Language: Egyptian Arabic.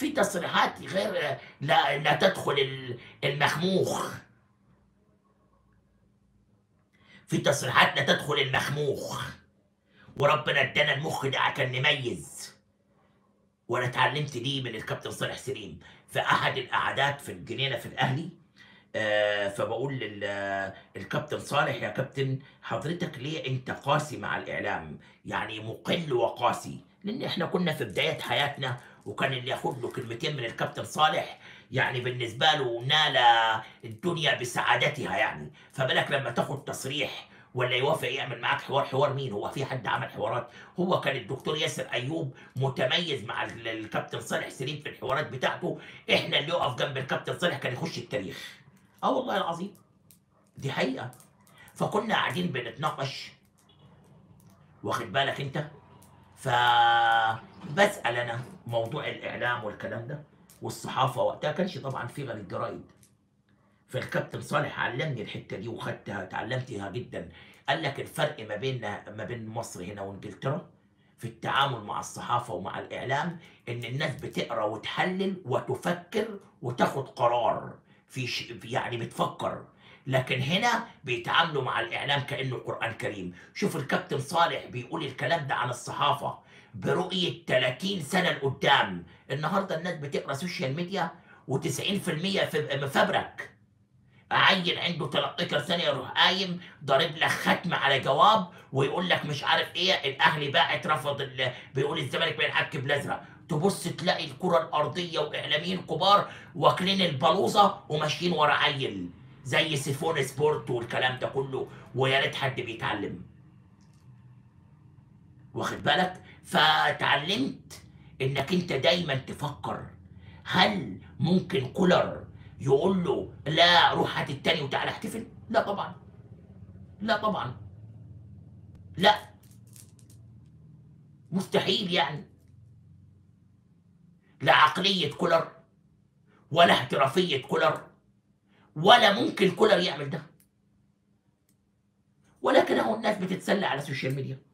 في تصريحات غير لا, لا تدخل ال- المخموخ في تصريحات لا تدخل المخموخ وربنا ادانا المخ ده عشان نميز وانا اتعلمت دي من الكابتن صالح سليم في احد القعدات في الجنينه في الاهلي آه فبقول للكابتن صالح يا كابتن حضرتك ليه انت قاسي مع الاعلام يعني مقل وقاسي لان احنا كنا في بدايه حياتنا وكان اللي ياخد له كلمتين من الكابتن صالح يعني بالنسبه له نال الدنيا بسعادتها يعني فبالك لما تاخد تصريح ولا يوافق يعمل معاك حوار حوار مين هو في حد عمل حوارات هو كان الدكتور ياسر ايوب متميز مع ال- الكابتن صالح سليم في الحوارات بتاعته احنا اللي يقف جنب الكابتن صالح كان يخش التاريخ اه والله العظيم دي حقيقه فكنا قاعدين بنتناقش واخد بالك انت فبسال انا موضوع الاعلام والكلام ده والصحافه وقتها كانش طبعا في غير الجرايد فالكابتن صالح علمني الحته دي وخدتها اتعلمتها جدا قال لك الفرق ما بين ما بين مصر هنا وانجلترا في التعامل مع الصحافه ومع الاعلام ان الناس بتقرا وتحلل وتفكر وتاخد قرار في ش... يعني بتفكر لكن هنا بيتعاملوا مع الاعلام كانه قران كريم شوف الكابتن صالح بيقول الكلام ده عن الصحافه برؤيه 30 سنه لقدام النهارده الناس بتقرا سوشيال ميديا و90% في مفبرك عيل عنده 13 سنه يروح قايم ضارب لك ختم على جواب ويقول لك مش عارف ايه الاهلي باعت رفض ال... بيقول الزمالك بيلعب بالازرق تبص تلاقي الكره الارضيه واعلاميين كبار واكلين البلوزه وماشيين ورا عيل زي سيفون سبورت والكلام ده كله ويا ريت حد بيتعلم واخد بالك فتعلمت انك انت دايما تفكر هل ممكن كولر يقول له لا روح هات التاني وتعالى احتفل لا طبعا لا طبعا لا مستحيل يعني لا عقلية كولر ولا احترافية كولر ولا ممكن كولر يعمل ده ولكن اهو الناس بتتسلى على السوشيال ميديا